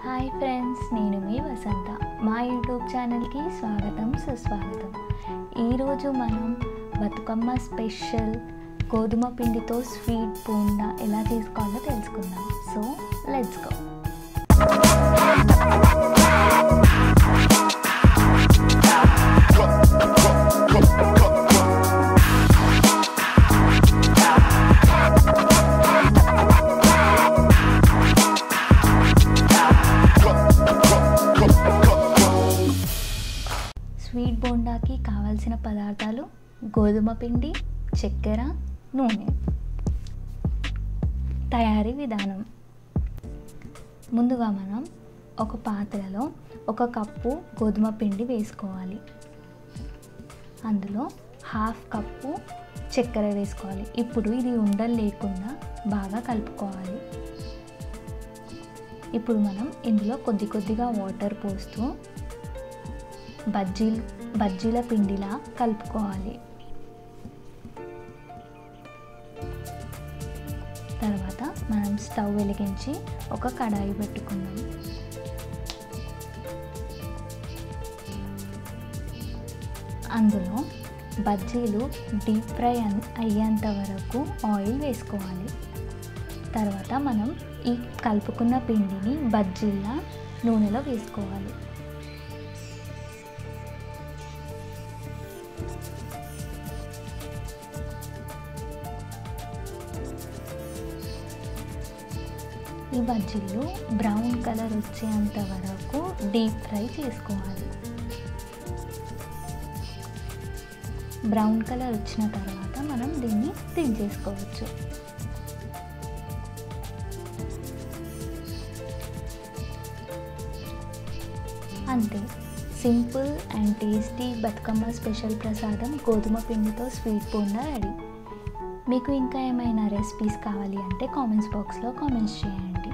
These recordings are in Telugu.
హాయ్ ఫ్రెండ్స్ నేను మీ వసంత మా యూట్యూబ్ ఛానల్కి స్వాగతం సుస్వాగతం ఈరోజు మనం బతుకమ్మ స్పెషల్ గోధుమ పిండితో స్వీట్ బోండా ఎలా చేసుకోవాలో తెలుసుకుందాం సో లెట్స్ గో స్వీట్ బోండాకి కావాల్సిన పదార్థాలు గోధుమ పిండి చక్కెర నూనె తయారీ విధానం ముందుగా మనం ఒక పాత్రలో ఒక కప్పు గోధుమ పిండి వేసుకోవాలి అందులో హాఫ్ కప్పు చక్కెర వేసుకోవాలి ఇప్పుడు ఇది ఉండలు లేకుండా బాగా కలుపుకోవాలి ఇప్పుడు మనం ఇందులో కొద్ది కొద్దిగా వాటర్ పోస్తూ బజ్జీలు బజ్జీల పిండిలా కలుపుకోవాలి తర్వాత మనం స్టవ్ వెలిగించి ఒక కడాయి పెట్టుకుందాం అందులో బజ్జీలు డీప్ ఫ్రై అయ్యేంత వరకు ఆయిల్ వేసుకోవాలి తర్వాత మనం ఈ కలుపుకున్న పిండిని బజ్జీల నూనెలో వేసుకోవాలి ఈ బజ్జీలు బ్రౌన్ కలర్ వచ్చేంత వరకు డీప్ ఫ్రై చేసుకోవాలి బ్రౌన్ కలర్ వచ్చిన తర్వాత మనం దీన్ని దించేసుకోవచ్చు అంతే simple and tasty Bathukamma special ప్రసాదం గోధుమ పిండితో స్వీట్ బోండా రెడీ మీకు ఇంకా ఏమైనా రెసిపీస్ కావాలి అంటే కామెంట్స్ బాక్స్లో కామెంట్స్ చేయండి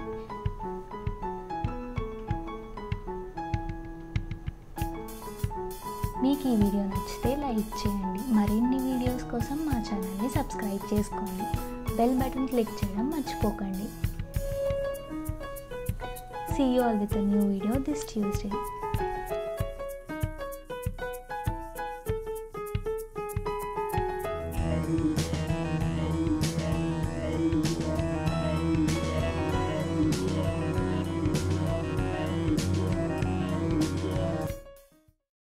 మీకు ఈ వీడియో నచ్చితే లైక్ చేయండి మరిన్ని వీడియోస్ కోసం మా ఛానల్ని సబ్స్క్రైబ్ చేసుకోండి బెల్ బటన్ క్లిక్ చేయడం మర్చిపోకండి see you all with new video this Tuesday Thank you.